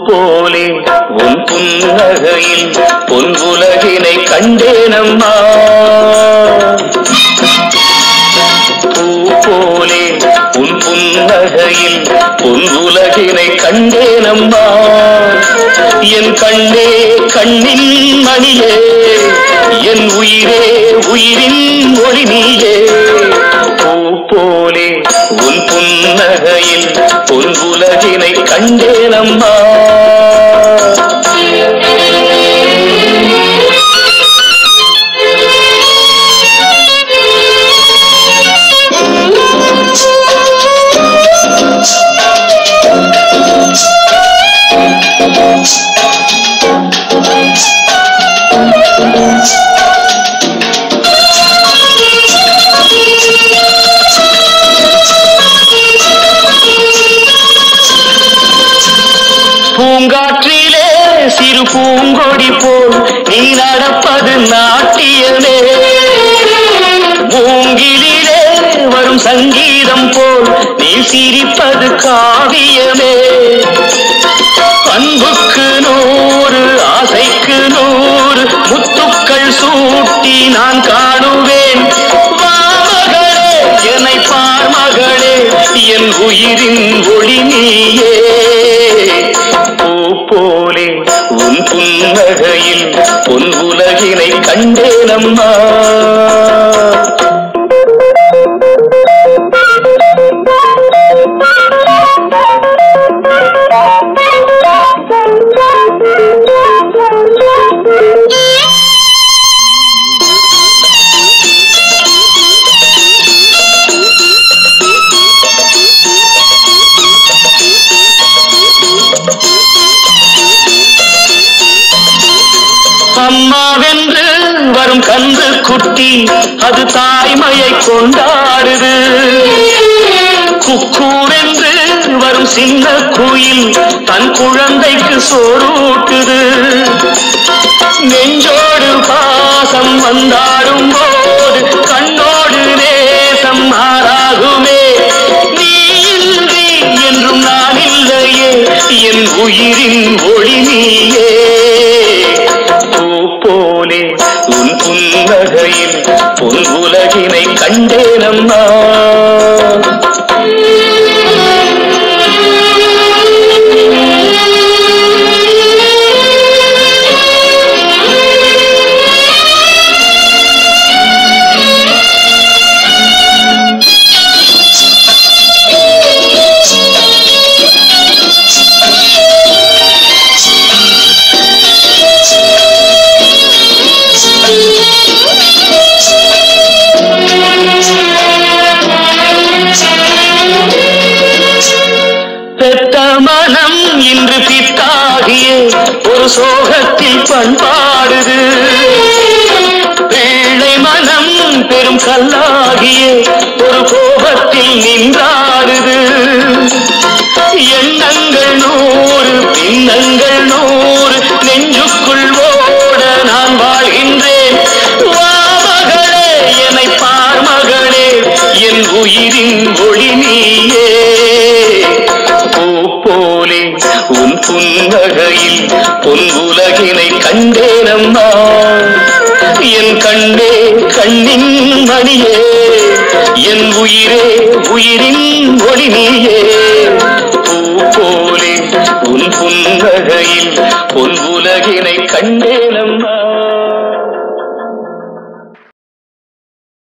போலே உன் புன்னகையில் பொன் உலகினை கண்டேனம்மா பூ போலே உன் புன்னகையில் பொன் உலகினை கண்டேனம்மா என் கண்ணே கண்ணின் மணியே என் உயிரே உயிரின் ஒளி நீயே பூ போலே உன் புன்னகையில் பொன் உலகினை கண்டேனம்மா பூங்காற்றிலே சிறு பூங்கொடி போல் நீ நடப்பது நாட்டியமே மூங்கிலே வரும் சங்கீதம் போல் நீ சிரிப்பது காவியமே அன்புக்கு நூறு ஆசைக்கு நூறு முத்துக்கள் சூட்டி நான் காணுவேன் வா மகளே என்னை பார் மகளே என் உயிரின் ஒளி நீயே பூ போலே உன் புன்னகையில் பொன் உலகினை கண்டேனம்மா அம்மாவென்று வரும் கன்று குட்டி அது தாய்மையை கொண்டாடுது குக்கூவென்று வரும் சின்ன குயில் தன் குழந்தைக்கு சோறூட்டுது நெஞ்சோடு பாசம் வந்தாடும் போது கண்ணோடு நேசம் மாறாகுமே நீ இன்றி என்றும் நான் இல்லையே என் உயிரின் ஒளி நீயே பூ போலே உன் புன்னகையில் பொன் உலகினை கண்டேனம்மா பெத்த மனம் இன்று பித்தாகிய ஒரு சோகத்தில் பண்பாடுது பிள்ளை மனம் பெரும் கல்லாகிய ஒரு கோபத்தில் நின்றாடுது எண்ணங்கள் நூறு பின்னங்கள் நூறு நெஞ்சுக்குள் ஓட நான் வாழ்கின்றேன் வா மகளே என்னை பார் மகளே என் உயிரின் ஒளி நீயே பூ போலே உன் புன்னகையில் பொன் உலகினை கண்டேனம்மா என் கண்ணே கண்ணின் மணியே என் உயிரே உயிரின் ஒளி நீயே பூ போலே உன் புன்னகையில் பொன் உலகினை கண்டேனம்மா